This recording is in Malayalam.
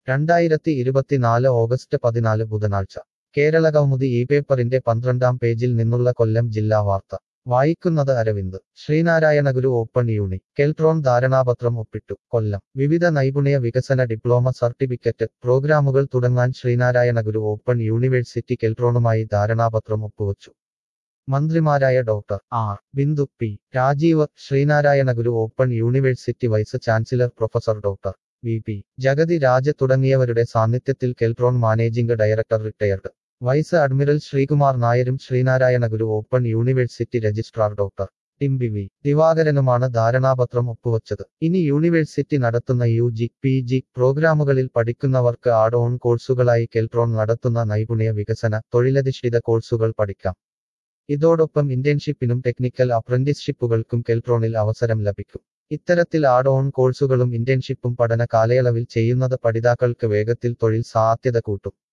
രണ്ടായിരത്തി ഇരുപത്തിനാല് ഓഗസ്റ്റ് പതിനാല് ബുധനാഴ്ച കേരളകൗമുദി ഈ പേപ്പറിന്റെ പന്ത്രണ്ടാം പേജിൽ നിന്നുള്ള കൊല്ലം ജില്ലാ വാർത്ത വായിക്കുന്നത് അരവിന്ദ് ശ്രീനാരായണഗുരു ഓപ്പൺ യൂണി കെൽട്രോൺ ധാരണാപത്രം ഒപ്പിട്ടു കൊല്ലം വിവിധ നൈപുണ്യ വികസന ഡിപ്ലോമ സർട്ടിഫിക്കറ്റ് പ്രോഗ്രാമുകൾ തുടങ്ങാൻ ശ്രീനാരായണഗുരു ഓപ്പൺ യൂണിവേഴ്സിറ്റി കെൽട്രോണുമായി ധാരണാപത്രം ഒപ്പുവച്ചു മന്ത്രിമാരായ doctor R Bindu P Rajeev Sree Narayana Guru open university vice chancellor professor doctor V P Jagathi Raj തുടങ്ങിയവരുടെ സാന്നിധ്യത്തിൽ Keltron managing director retired vice admiral Sreekumar നായരും Sree Narayana Guru open university registrar doctor ടിംബി വി ദിവാകരനുമാണ് ധാരണാപത്രം ഒപ്പുവച്ചത് ഇനി യൂണിവേഴ്സിറ്റി നടത്തുന്ന യു ജി പി ജി പ്രോഗ്രാമുകളിൽ പഠിക്കുന്നവർക്ക് ആഡ് ഓൺ കോഴ്സുകളായി കെൽട്രോൺ നടത്തുന്ന നൈപുണ്യ വികസന തൊഴിലധിഷ്ഠിത കോഴ്സുകൾ പഠിക്കാം ഇതോടൊപ്പം ഇന്റേൺഷിപ്പിനും ടെക്നിക്കൽ അപ്രന്റീസ്ഷിപ്പുകൾക്കും കെൽട്രോണിൽ അവസരം ലഭിക്കും ഇത്തരത്തിൽ ആഡ് ഓൺ കോഴ്സുകളും ഇന്റേൺഷിപ്പും പഠന കാലയളവിൽ ചെയ്യുന്നത് പഠിതാക്കൾക്ക് വേഗത്തിൽ തൊഴിൽ സാധ്യത കൂട്ടും